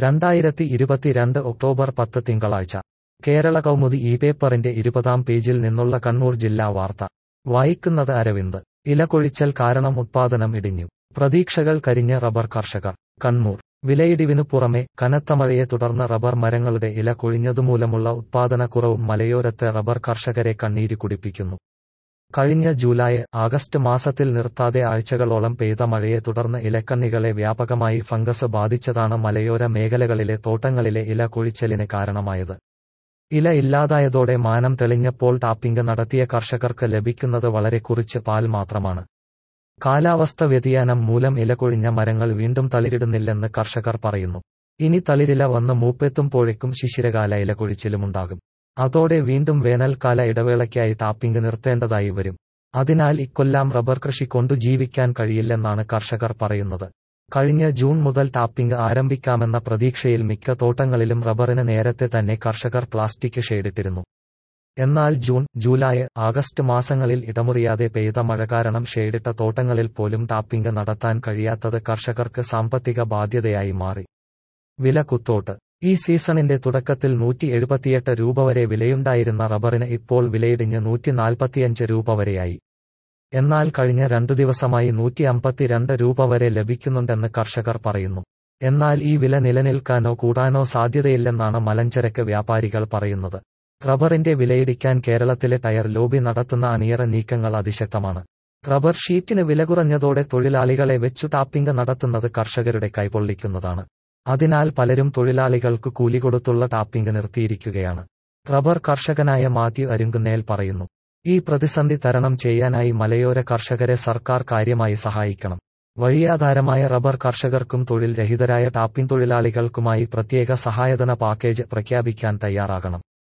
രണ്ടായിരത്തി ഇരുപത്തിരണ്ട് ഒക്ടോബർ പത്ത് തിങ്കളാഴ്ച കേരള കൗമുദി ഈ പേപ്പറിന്റെ ഇരുപതാം പേജിൽ നിന്നുള്ള കണ്ണൂർ ജില്ലാ വാർത്ത വായിക്കുന്നത് അരവിന്ദ് ഇലകൊഴിച്ചൽ കാരണം ഉത്പാദനം ഇടിഞ്ഞു പ്രതീക്ഷകൾ കരിഞ്ഞ റബ്ബർ കർഷകർ കണ്ണൂർ വിലയിടിവിനു പുറമെ കനത്ത മഴയെ തുടർന്ന് റബ്ബർ മരങ്ങളുടെ ഇല കൊഴിഞ്ഞതുമൂലമുള്ള ഉത്പാദനക്കുറവും മലയോരത്തെ റബ്ബർ കർഷകരെ കണ്ണീര് കുടിപ്പിക്കുന്നു കഴിഞ്ഞ ജൂലൈ ആഗസ്റ്റ് മാസത്തിൽ നിർത്താതെ ആഴ്ചകളോളം പെയ്ത മഴയെ തുടർന്ന് ഇലക്കണ്ണികളെ വ്യാപകമായി ഫംഗസ് ബാധിച്ചതാണ് മലയോര മേഖലകളിലെ തോട്ടങ്ങളിലെ ഇല കൊഴിച്ചലിന് കാരണമായത് ഇല ഇല്ലാതായതോടെ മാനം തെളിഞ്ഞപ്പോൾ ടാപ്പിംഗ് നടത്തിയ കർഷകർക്ക് ലഭിക്കുന്നത് വളരെ കുറിച്ച് പാൽ മാത്രമാണ് കാലാവസ്ഥ വ്യതിയാനം മൂലം ഇലകൊഴിഞ്ഞ മരങ്ങൾ വീണ്ടും തളിരിടുന്നില്ലെന്ന് കർഷകർ പറയുന്നു ഇനി തളിരില വന്ന് മൂപ്പെത്തുമ്പോഴേക്കും ശിശിരകാല ഇലകൊഴിച്ചിലുമുണ്ടാകും അതോടെ വീണ്ടും വേനൽക്കാല ഇടവേളയ്ക്കായി ടാപ്പിംഗ് നിർത്തേണ്ടതായി വരും അതിനാൽ ഇക്കൊല്ലാം റബ്ബർ കൃഷി കൊണ്ടു ജീവിക്കാൻ കഴിയില്ലെന്നാണ് കർഷകർ പറയുന്നത് കഴിഞ്ഞ ജൂൺ മുതൽ ടാപ്പിംഗ് ആരംഭിക്കാമെന്ന പ്രതീക്ഷയിൽ മിക്ക തോട്ടങ്ങളിലും റബ്ബറിന് നേരത്തെ തന്നെ കർഷകർ പ്ലാസ്റ്റിക് ഷെയ്ഡിട്ടിരുന്നു എന്നാൽ ജൂൺ ജൂലൈ ആഗസ്റ്റ് മാസങ്ങളിൽ ഇടമുറിയാതെ പെയ്ത മഴ കാരണം ഷെയ്ഡിട്ട തോട്ടങ്ങളിൽ പോലും ടാപ്പിംഗ് നടത്താൻ കഴിയാത്തത് കർഷകർക്ക് സാമ്പത്തിക ബാധ്യതയായി മാറി വില കുത്തോട്ട് ഈ സീസണിന്റെ തുടക്കത്തിൽ നൂറ്റി എഴുപത്തിയെട്ട് രൂപ വരെ വിലയുണ്ടായിരുന്ന റബ്ബറിന് ഇപ്പോൾ വിലയിടിഞ്ഞ് നൂറ്റി നാൽപ്പത്തിയഞ്ച് രൂപ വരെയായി എന്നാൽ കഴിഞ്ഞ രണ്ടു ദിവസമായി നൂറ്റി അമ്പത്തിരണ്ട് രൂപ വരെ ലഭിക്കുന്നുണ്ടെന്ന് കർഷകർ പറയുന്നു എന്നാൽ ഈ വില നിലനിൽക്കാനോ കൂടാനോ സാധ്യതയില്ലെന്നാണ് മലഞ്ചരക്ക് വ്യാപാരികൾ പറയുന്നത് റബ്ബറിന്റെ വിലയിടിക്കാൻ കേരളത്തിലെ ടയർ ലോബി നടത്തുന്ന അണിയറ നീക്കങ്ങൾ അതിശക്തമാണ് റബ്ബർ ഷീറ്റിന് വില കുറഞ്ഞതോടെ തൊഴിലാളികളെ വെച്ചു ടാപ്പിംഗ് നടത്തുന്നത് കർഷകരുടെ കൈപൊള്ളിക്കുന്നതാണ് അതിനാൽ പലരും തൊഴിലാളികൾക്ക് കൂലി കൊടുത്തുള്ള ടാപ്പിംഗ് നിർത്തിയിരിക്കുകയാണ് റബ്ബർ കർഷകനായ മാത്യു അരുങ്കുന്നേൽ പറയുന്നു ഈ പ്രതിസന്ധി തരണം ചെയ്യാനായി മലയോര കർഷകരെ സർക്കാർ കാര്യമായി സഹായിക്കണം വഴിയാധാരമായ റബ്ബർ കർഷകർക്കും തൊഴിൽ രഹിതരായ ടാപ്പിംഗ് തൊഴിലാളികൾക്കുമായി പ്രത്യേക സഹായധന പാക്കേജ് പ്രഖ്യാപിക്കാൻ തയ്യാറാകണം